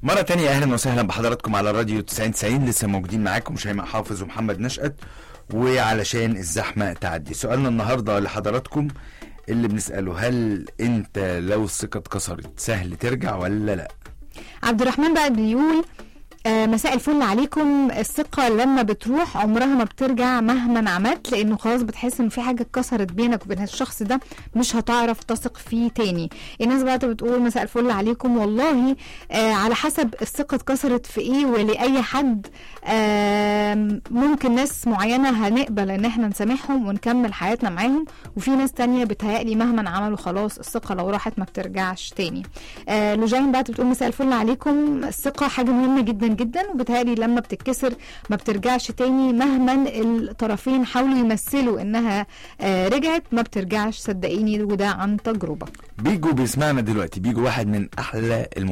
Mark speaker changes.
Speaker 1: مرة تانية أهلا وسهلا بحضراتكم على راديو 90 لسه موجودين معاكم شيماء حافظ ومحمد نشأت وعلشان الزحمة تعدي سؤالنا النهاردة لحضراتكم اللي بنسأله هل أنت لو الثقة اتكسرت سهل ترجع ولا لأ؟
Speaker 2: عبد الرحمن بقى بيقول آه، مساء الفل عليكم الثقة لما بتروح عمرها ما بترجع مهما عملت لأنه خلاص بتحس إن في حاجة اتكسرت بينك وبين الشخص ده مش هتعرف تثق فيه تاني الناس بقى بتقول مساء الفل عليكم والله آه على حسب الثقة اتكسرت في إيه ولأي حد آه ممكن ناس معينة هنقبل إن إحنا نسامحهم ونكمل حياتنا معاهم وفي ناس تانية بتهيألي مهما عملوا خلاص الثقة لو راحت ما بترجعش تاني آه لوجين بقى بتقول مساء الفل عليكم الثقة حاجة مهمة جدا جدا وبتهيألي لما بتتكسر ما بترجعش تاني مهما الطرفين حاولوا يمثلوا انها آه رجعت ما بترجعش صدقيني وده عن تجربة
Speaker 1: بيجو بيسمعنا دلوقتي بيجو واحد من أحلى